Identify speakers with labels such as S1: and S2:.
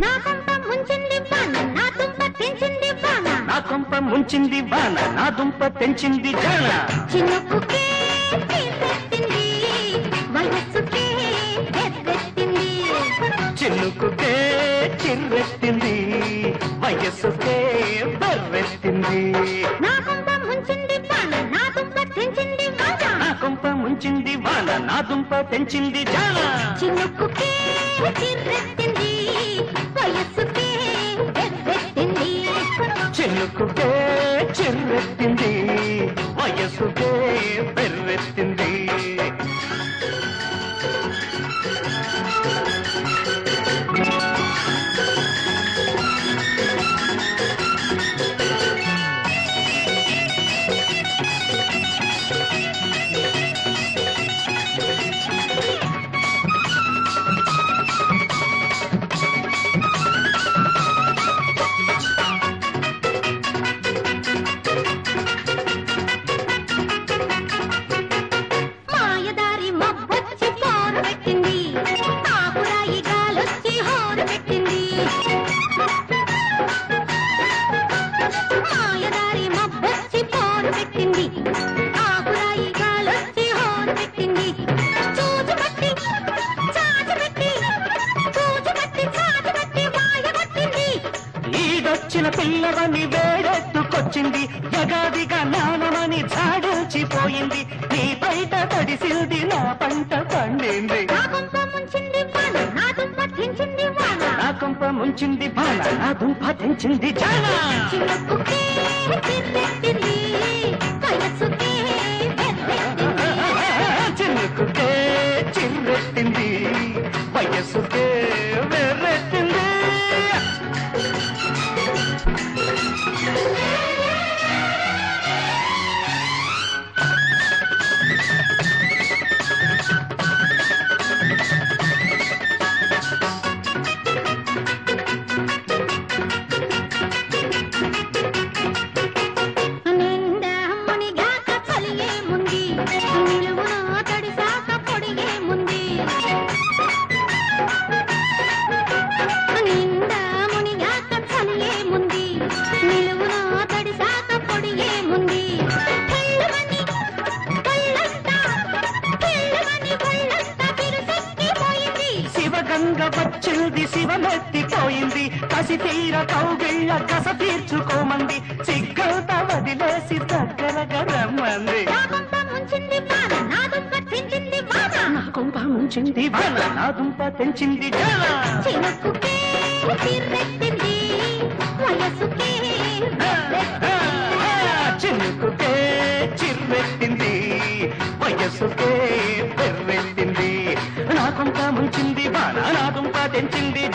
S1: నా కొంప ముంచింది వాన నా దుంప తెంచింది వాన
S2: నా కొంప ముంచింది వాన నా దుంప తెంచింది జాన
S1: చినుకుకే తీర్పెట్టింది వయస్సుకే ఎత్తెత్తింది
S2: చిన్నుకుకే చిర్రెత్తింది వయస్సుకే బర్రెత్తింది
S1: నా కొంప ముంచింది వాన నా దుంప తెంచింది వాన
S2: నా కొంప ముంచింది వాన నా దుంప తెంచింది జాన
S1: చినుకుకే తీర్పెట్టింది వయస్సుకే ఎత్తెత్తింది
S2: చిన్నుకుకే చిర్రెత్తింది వయస్సుకే బెర్రెత్తింది
S1: మాయదారి మబ్బొచ్చి పోరు పెట్టింది ఆకురాయి గాలొచ్చి హోరు పెట్టింది మాయదారి మబ్బొచ్చి పోరు పెట్టింది ఆకురాయి గాలొచ్చి హోరు పెట్టింది చూచు పట్టి చాచు పెట్టి చూచు పట్టి చాచు పెట్టి మాయ పట్టింది
S2: ఈడొచ్చిన పిల్లవని వేడెత్తుకొచ్చింది యగాదిగా నానమని జాడొచ్చిపోయింది నీ బయట తడిసింది నా పంట పండింది
S1: నా కొంప ముంచింది వాన నా దుంప తెంచింది వాన
S2: నా కొంప ముంచింది బాల నా దుంప తెంచింది జాన
S1: చినుకుకే చిర్రెత్తింది వయస్సుకే వెర్రెత్తింది
S2: చిన్నుకుకే చిర్రెత్తింది వయస్సుకే వెర్రెత్తింది
S1: నిండా మునిగాక చలియేముంది నిలువున తడిసాక పొడిగేముంది నిండా మునిగాక చలియేముంది నిలువున తడిసాక పొడిగేముంది తెల్లవని కళ్ళంతా తెల్లవని కళ్ళంతా పిలుసెక్కిపోయింది
S2: శివగంగ వచ్చింది శివమెత్తిపోయింది కసి తీర కౌగిళ్ళ కస తీర్చుకోమంది సిగ్గంత వదిలేసి దగ్గరగా రమ్మంది
S1: నా కొంప ముంచింది వాన నా దుంప తెంచింది వాన
S2: నా కొంప ముంచింది వాన నా దుంప తెంచింది జాన
S1: చినుకుకే చిర్రెత్తింది వయసుకే
S2: చిన్నుకుకే చిర్రెత్తింది వయస్సుకే పెర్రెత్తింది నా కొంప ముంచింది వాన నా దుంప తెంచింది